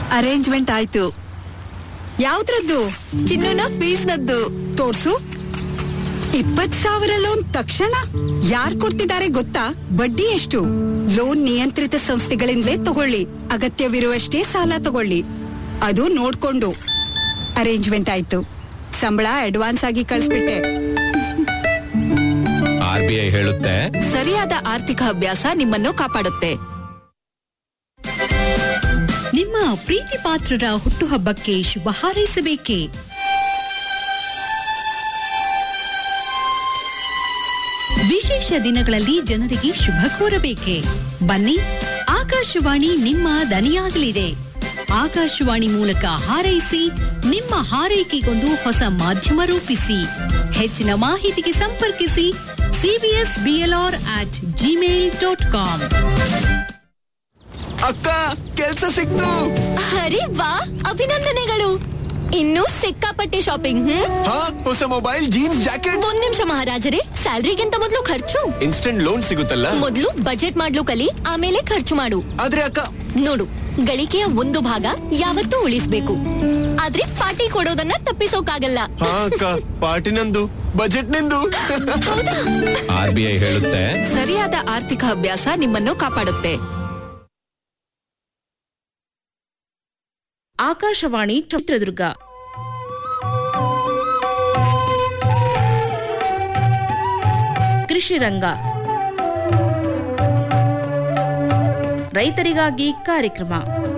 arrangement ಆಯ್ತು ಯಾವ್ದ್ರದ್ದು ಚಿನ್ನುನ ಫೀಸ್ನದ್ದು ತೋರ್ಸು ಇಪ್ಪತ್ ಸಾವಿರ ಲೋನ್ ತಕ್ಷಣ ಯಾರ್ ಕೊಡ್ತಿದ್ದಾರೆ ಗೊತ್ತಾ ಬಡ್ಡಿ ಎಷ್ಟು ಲೋನ್ ನಿಯಂತ್ರಿತ ಸಂಸ್ಥೆಗಳಿಂದಲೇ ತಗೊಳ್ಳಿ ಅಗತ್ಯವಿರುವಷ್ಟೇ ಸಾಲ ತಗೊಳ್ಳಿ ಅದು ನೋಡ್ಕೊಂಡು ಅರೇಂಜ್ಮೆಂಟ್ ಆಯ್ತು ಸಂಬಳ ಅಡ್ವಾನ್ಸ್ ಆಗಿ ಕಳಿಸ್ಬಿಟ್ಟೆ ಆರ್ ಬಿ ಐ ಹೇಳುತ್ತೆ ಸರಿಯಾದ ಆರ್ಥಿಕ ಅಭ್ಯಾಸ ನಿಮ್ಮನ್ನು ಕಾಪಾಡುತ್ತೆ ನಿಮ್ಮ ಪ್ರೀತಿ ಪಾತ್ರರ ಹುಟ್ಟುಹಬ್ಬಕ್ಕೆ ಶುಭ ಹಾರೈಸಬೇಕೇ ವಿಶೇಷ ದಿನಗಳಲ್ಲಿ ಜನರಿಗೆ ಶುಭ ಕೋರಬೇಕೆ ಬನ್ನಿ ಆಕಾಶವಾಣಿ ನಿಮ್ಮ ದನಿಯಾಗಲಿದೆ ಆಕಾಶವಾಣಿ ಮೂಲಕ ಹಾರೈಸಿ ನಿಮ್ಮ ಹಾರೈಕೆಗೊಂದು ಹೊಸ ಮಾಧ್ಯಮ ರೂಪಿಸಿ ಹೆಚ್ಚಿನ ಮಾಹಿತಿಗೆ ಸಂಪರ್ಕಿಸಿ CBS BLR at Gmail dot com ಅಕ್ಕ ಕೆಲ್ಸ ಸಿಕ್ತು ಅರೆ ವಾ ಅಭಿನಂದನೆಗಳು ಇನ್ನೂ ಸಿಕ್ಕಾಪಟ್ಟೆ ಶಾಪಿಂಗ್ ಹ್ಮ್ ಹಾ ಹೊಸ ಮೊಬೈಲ್ ಜೀನ್ಸ್ ಜಾಕೆಟ್ ಒಂದ್ ನಿಮಿಷ ಮಹಾರಾಜರೇ ಸ್ಯಾಲ್ರಿಗಿಂತ ಮೊದಲು ಖರ್ಚು ಇನ್ಸ್ಟೆಂಟ್ ಲೋನ್ ಸಿಗುತ್ತಲ್ಲ ಮೊದಲು ಬಜೆಟ್ ಮಾಡ್ಲು ಕಲಿ ಆಮೇಲೆ ಖರ್ಚು ಮಾಡು ಆದ್ರೆ ಅಕ್ಕ ನೋಡು ಗಳಿಕೆಯ ಒಂದು ಭಾಗ ಯಾವತ್ತೂ ಉಳಿಸ್ಬೇಕು ಆದ್ರೆ ಪಾರ್ಟಿ ಕೊಡೋದನ್ನ ತಪ್ಪಿಸೋಕಾಗಲ್ಲ ಹಾ ಅಕ್ಕ ಪಾರ್ಟಿ ನಂದು ಬಜೆಟ್ ನಿಂದು ಆರ್ ಬಿ ಐ ಹೇಳುತ್ತೆ ಸರಿಯಾದ ಆರ್ಥಿಕ ಅಭ್ಯಾಸ ನಿಮ್ಮನ್ನು ಕಾಪಾಡುತ್ತೆ ಆಕಾಶವಾಣಿ ಚಿತ್ರದುರ್ಗ ಕೃಷಿ ರಂಗ ರೈತರಿಗಾಗಿ ಕಾರ್ಯಕ್ರಮ